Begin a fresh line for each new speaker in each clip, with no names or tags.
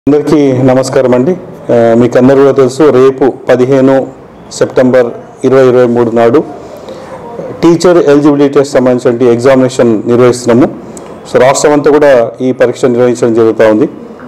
అందరికీ నమస్కారం అండి ఆ, మీకు అందరూ కూడా తెలుసు రేపు పదిహేను సెప్టెంబర్ ఇరవై ఇరవై మూడు నాడు టీచర్ ఎలిజిబిలిటీ సంబంధించిన ఎగ్జామినేషన్ నిర్వహిస్తున్నాము సో రాష్ట్రం అంతా కూడా ఈ పరీక్ష నిర్వహించడం జరుగుతూ ఉంది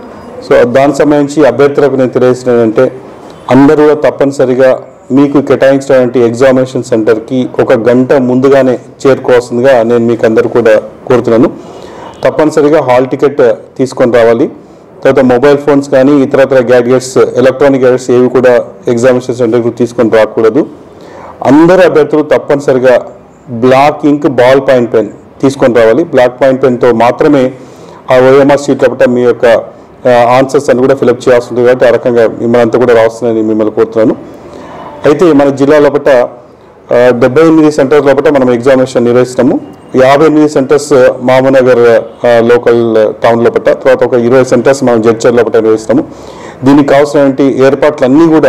సో దానికి సంబంధించి అభ్యర్థులకు నేను తెలియజేసినదంటే అందరూ కూడా తప్పనిసరిగా మీకు కేటాయించినటువంటి ఎగ్జామినేషన్ సెంటర్కి ఒక గంట ముందుగానే చేరుకోవాల్సిందిగా నేను మీకు అందరు కూడా కోరుతున్నాను తప్పనిసరిగా హాల్ టికెట్ తీసుకొని రావాలి తర్వాత మొబైల్ ఫోన్స్ కానీ ఇతరత్ర గ్యాడ్గెట్స్ ఎలక్ట్రానిక్ గ్యాడ్గెట్స్ ఏవి కూడా ఎగ్జామినేషన్ సెంటర్కి తీసుకొని రాకూడదు అందరు అభ్యర్థులు తప్పనిసరిగా black ink ball point pen తీసుకొని రావాలి బ్లాక్ పాయింట్ పెన్తో మాత్రమే ఆ ఓఎంఆర్ షీట్ లోపల మీ యొక్క ఆన్సర్స్ అని కూడా ఫిలప్ చేయాల్సి ఉంటుంది కాబట్టి ఆ రకంగా మిమ్మల్ని అంతా కూడా రాస్తుందని మిమ్మల్ని కోరుతున్నాను అయితే మన జిల్లా లోపల ఆ, డెబ్బై ఎనిమిది సెంటర్స్ లోపల మనం ఎగ్జామినేషన్ నిర్వహిస్తున్నాము యాభై ఎనిమిది సెంటర్స్ మామనగర్ ఆ, లోకల్ టౌన్ లోపల తర్వాత ఒక ఇరవై సెంటర్స్ మనం జడ్చర్ లోపల నిర్వహిస్తాము దీనికి కావాల్సినటువంటి ఏర్పాట్లు అన్నీ కూడా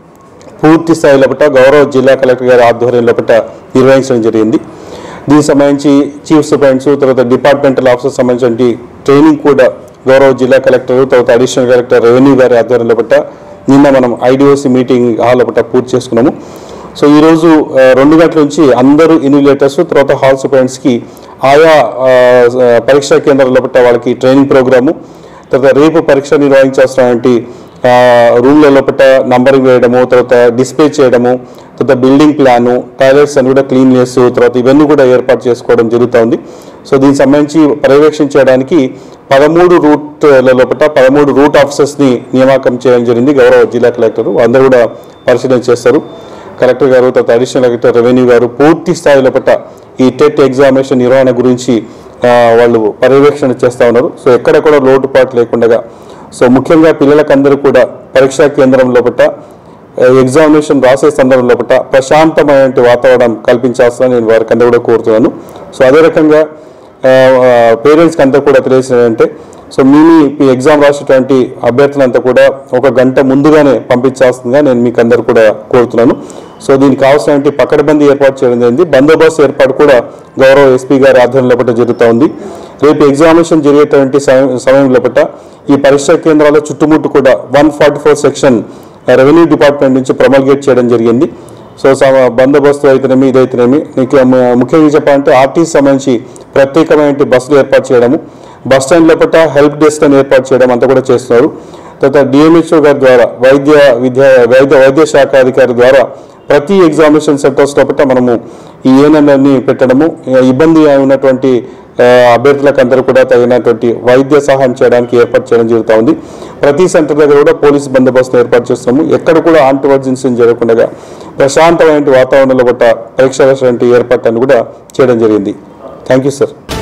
పూర్తి స్థాయి లోపల గౌరవ జిల్లా కలెక్టర్ గారి ఆధ్వర్యం లోపల నిర్వహించడం జరిగింది దీనికి సంబంధించి చీఫ్ సూపరింటెండెంట్స్ తర్వాత డిపార్ట్మెంటల్ ఆఫీసర్ సంబంధించిన ట్రైనింగ్ కూడా గౌరవ జిల్లా కలెక్టర్ తర్వాత అడిషనల్ కలెక్టర్ రెవెన్యూ గారి ఆధ్వర్యం లోపల నిన్న మనం ఐడిఓసి మీటింగ్ హాల్ లోపల పూర్తి చేసుకున్నాము సో ఈరోజు ఆ, రెండు గంటల నుంచి అందరూ ఇన్విలేటర్స్ తర్వాత హాల్ సూపరింటెండెంట్స్కి ఆయా ఆ, పరీక్షా కేంద్రాల లోపల వాళ్ళకి ట్రైనింగ్ ప్రోగ్రాము తర్వాత రేపు పరీక్ష నిర్వహించాల్సినటువంటి ఆ, రూమ్ల లోపల నంబరింగ్ వేయడము తర్వాత డిస్ప్లే చేయడము తర్వాత బిల్డింగ్ ప్లాను టాయిలెట్స్ అని కూడా క్లీన్ చేస్తూ తర్వాత ఇవన్నీ కూడా ఏర్పాటు చేసుకోవడం జరుగుతోంది సో దీనికి సంబంధించి పర్యవేక్షించడానికి పదమూడు రూట్ల లోపల పదమూడు రూట్ ఆఫీసర్స్ని నియామకం చేయడం జరిగింది గౌరవ జిల్లా కలెక్టర్ అందరూ కూడా పరిశీలన చేస్తారు కలెక్టర్ గారు తర్వాత అడిషనల్ కలెక్టర్ రెవెన్యూ గారు పూర్తి స్థాయి లోపల ఈ టెట్ ఎగ్జామినేషన్ నిర్వహణ గురించి ఆ, వాళ్ళు పర్యవేక్షణ చేస్తూ ఉన్నారు సో ఎక్కడ కూడా లోటుపాటు లేకుండా సో ముఖ్యంగా పిల్లలకందరూ కూడా పరీక్షా కేంద్రం లోపల ఎగ్జామినేషన్ రాసే సందర్భం లోపల ప్రశాంతమైన వాతావరణం కల్పించాల్సిన నేను వారికి అందరూ కూడా కోరుతున్నాను సో అదే రకంగా పేరెంట్స్కి అంతా కూడా తెలియజేసినంటే సో మీ మీ ఎగ్జామ్ రాసేటువంటి అభ్యర్థులంతా కూడా ఒక గంట ముందుగానే పంపించాల్సిందిగా నేను మీకు అందరు కూడా కోరుతున్నాను సో దీనికి కావాల్సినటువంటి పకడ్బందీ ఏర్పాటు చేయడం జరిగింది బందోబస్తు ఏర్పాటు కూడా గౌరవ ఎస్పీ గారి ఆధ్వర్యంలో లోపల జరుగుతూ ఉంది రేపు ఎగ్జామినేషన్ జరిగేటువంటి సమయం సమయం లోపల ఈ పరీక్షా కేంద్రాల చుట్టుముట్టు కూడా one forty four section revenue department నుంచి ప్రొమల్గేట్ చేయడం జరిగింది సో సమ- బందోబస్తు అయితేనేమి ఇదైతేనేమి నీకు ము- ముఖ్యంగా చెప్పాలంటే ఆర్టీసీ సంబంధించి ప్రత్యేకమైన బస్సులు ఏర్పాటు చేయడము బస్ స్టాండ్ లోపల హెల్ప్ డెస్క్ అని ఏర్పాటు చేయడం అంతా కూడా చేస్తున్నారు తర్వాత డిఎంహెచ్ఓ గారి ద్వారా వైద్య విద్య వైద్య వైద్య శాఖ అధికారి ద్వారా ప్రతి ఎగ్జామినేషన్ సెంటర్స్ లోపల మనము ఈ ఏఎన్ఎంని పెట్టడము ఆ, ఇబ్బంది ఉన్నటువంటి ఆ, అభ్యర్థులకు అందరూ కూడా తగినటువంటి వైద్య సహాయం చేయడానికి ఏర్పాటు చేయడం జరుగుతూ ఉంది ప్రతి సెంటర్ దగ్గర కూడా పోలీస్ బందోబస్తు ఏర్పాటు చేస్తున్నాము ఎక్కడ కూడా ఆంటివర్జ్ ఇన్సిడెంట్ జరగకుండా ప్రశాంతమైన వాతావరణంలో పట్ల పరీక్ష రాసేటువంటి ఏర్పాట్లను కూడా చేయడం జరిగింది థ్యాంక్ యూ సార్